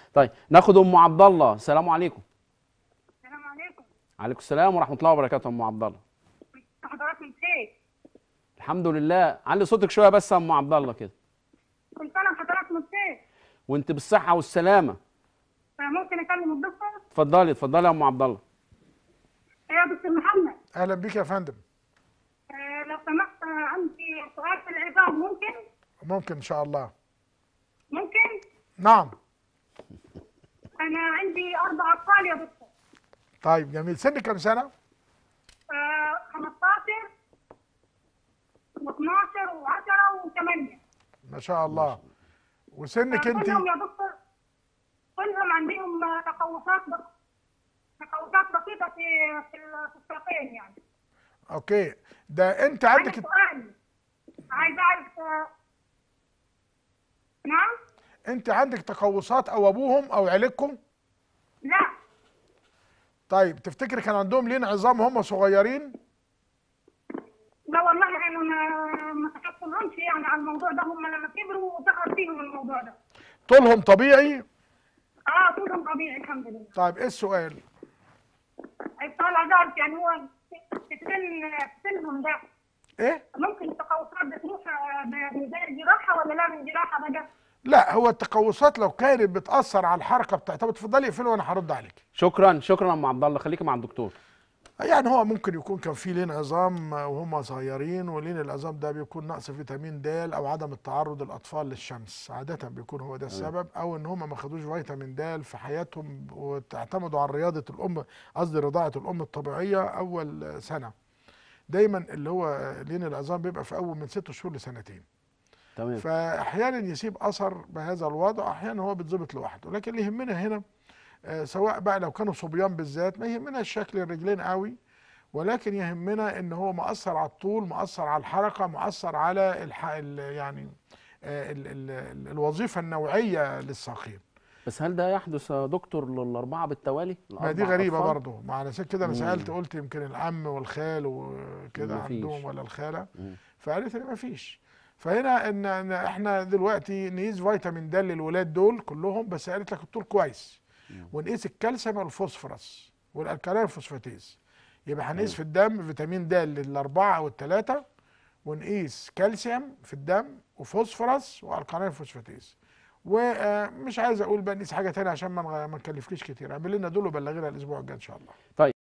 طيب ناخد ام عبد الله السلام عليكم السلام عليكم عليكم السلام ورحمه الله وبركاته ام عبد الله حضراتكم بخير الحمد لله علي صوتك شويه بس يا ام عبد الله كده كل سنه وحضراتكم بخير وانت بالصحه والسلامه ممكن اكلم الدكتور اتفضلي اتفضلي يا ام عبد الله يا دكتور محمد اهلا بك يا فندم آه، لو سمحت آه، عندي سؤال في العظام ممكن ممكن ان شاء الله ممكن نعم انا عندي اربع اطفال يا دكتور طيب جميل سنك كم سنه آه، 15 و12 و10 و8 ما شاء الله وسنك انت كلهم يا دكتور كلهم عندهم آه، تقوسات بس- تقوسات بسيطه في في ال- في الساقين يعني اوكي ده انت عندي عندك سؤال عايز اعرف آه، نعم انت عندك تقوسات او ابوهم او عيلتكم لا طيب تفتكر كان عندهم لين عظام هم صغيرين لا والله انا ما ما تحصلهمش يعني على الموضوع ده هم لما كبروا ظهر فيهم الموضوع ده طولهم طبيعي اه طولهم طبيعي الحمد لله طيب ايه السؤال السؤال عايز اعرف يعني هو في سن في سنهم ده ايه ممكن التقوسات بتروح آه، ب- زي الجراحه ولا لا من جراحه بقى؟ لا هو التقوسات لو كانت بتاثر على الحركه بتاعتها طب اتفضلي اقفلي وانا هرد عليك شكرا شكرا يا ام عبد الله خليكي مع الدكتور يعني هو ممكن يكون كان في لين عظام وهم صغيرين ولين العظام ده بيكون نقص فيتامين د او عدم التعرض الاطفال للشمس عاده بيكون هو ده السبب او ان هم ما خدوش فيتامين د في حياتهم وتعتمدوا على رياضه الام قصدي رضاعه الام الطبيعيه اول سنه دايما اللي هو لين العظام بيبقى في اول من ست شهور لسنتين تمام فاحيانا يسيب اثر بهذا الوضع احيانا هو بيتظبط لوحده لكن اللي يهمنا هنا آه، سواء بقى لو كانوا صبيان بالذات ما يهمنا الشكل الرجلين قوي ولكن يهمنا ان هو مأثر على الطول مأثر على الحركه مأثر على الح... ال... يعني آه، ال... ال... ال... الوظيفه النوعيه للساقين بس هل ده يحدث يا دكتور للاربعه بالتوالي ما دي الأربع غريبه أطفال؟ برضه ما على كده انا مم. سالت قلت يمكن العم والخال وكده مفيش. عندهم ولا الخاله مم. فقالت لي ما فيش فهنا ان إن احنا دلوقتي نقيس فيتامين د للولاد دول كلهم بس قالت لك الطول كويس ونقيس الكالسيوم والفوسفورس والالكالين فوسفاتيز يبقى هنقيس في الدم فيتامين د للاربعه او الثلاثه ونقيس كالسيوم في الدم وفوسفورس والكالين فوسفاتيز ومش عايز اقول بقى نقيس حاجه تانية عشان ما نغ- ما نكلفكيش كتير اعمل لنا دول وبلغينا الاسبوع الجاي ان شاء الله